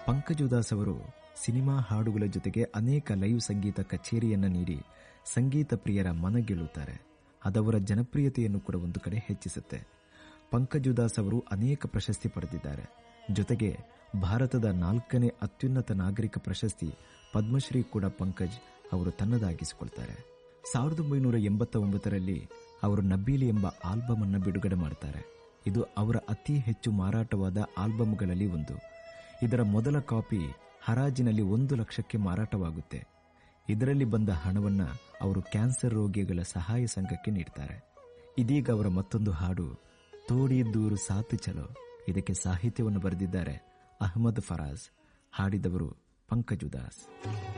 ಪಂಕಜ್ ಉದಾಸ್ ಅವರು ಸಿನಿಮಾ ಹಾಡುಗಳ ಜೊತೆಗೆ ಅನೇಕ ಲೈವ್ ಸಂಗೀತ ಕಚೇರಿಯನ್ನ ನೀಡಿ ಸಂಗೀತ ಪ್ರಿಯರ ಮನಗೆಲ್ಲುತ್ತಾರೆ ಅದವರ ಜನಪ್ರಿಯತೆಯನ್ನು ಕೂಡ ಒಂದು ಕಡೆ ಹೆಚ್ಚಿಸುತ್ತೆ ಪಂಕಜ್ ಉದಾಸ್ ಅವರು ಅನೇಕ ಪ್ರಶಸ್ತಿ ಪಡೆದಿದ್ದಾರೆ ಜೊತೆಗೆ ಭಾರತದ ನಾಲ್ಕನೇ ಅತ್ಯುನ್ನತ ನಾಗರಿಕ ಪ್ರಶಸ್ತಿ ಪದ್ಮಶ್ರೀ ಕೂಡ ಪಂಕಜ್ ಅವರು ತನ್ನದಾಗಿಸಿಕೊಳ್ತಾರೆ ಸಾವಿರದ ಒಂಬೈನೂರ ಎಂಬತ್ತ ಒಂಬತ್ತರಲ್ಲಿ ಅವರು ನಬೀಲಿ ಎಂಬ ಆಲ್ಬಮ್ ಅನ್ನು ಬಿಡುಗಡೆ ಮಾಡ್ತಾರೆ ಇದು ಅವರ ಅತಿ ಹೆಚ್ಚು ಮಾರಾಟವಾದ ಆಲ್ಬಮ್ಗಳಲ್ಲಿ ಒಂದು ಇದರ ಮೊದಲ ಕಾಪಿ ಹರಾಜಿನಲ್ಲಿ ಒಂದು ಲಕ್ಷಕ್ಕೆ ಮಾರಾಟವಾಗುತ್ತೆ ಇದರಲ್ಲಿ ಬಂದ ಹಣವನ್ನ ಅವರು ಕ್ಯಾನ್ಸರ್ ರೋಗಿಗಳ ಸಹಾಯ ಸಂಘಕ್ಕೆ ನೀಡ್ತಾರೆ ಇದೀಗ ಅವರ ಮತ್ತೊಂದು ಹಾಡು ತೋಡಿ ದೂರು ಸಾತು ಚಲೋ ಇದಕ್ಕೆ ಸಾಹಿತ್ಯವನ್ನು ಬರೆದಿದ್ದಾರೆ ಅಹಮದ್ ಫರಾಜ್ ಹಾಡಿದವರು ಪಂಕಜ್ ಉದಾಸ್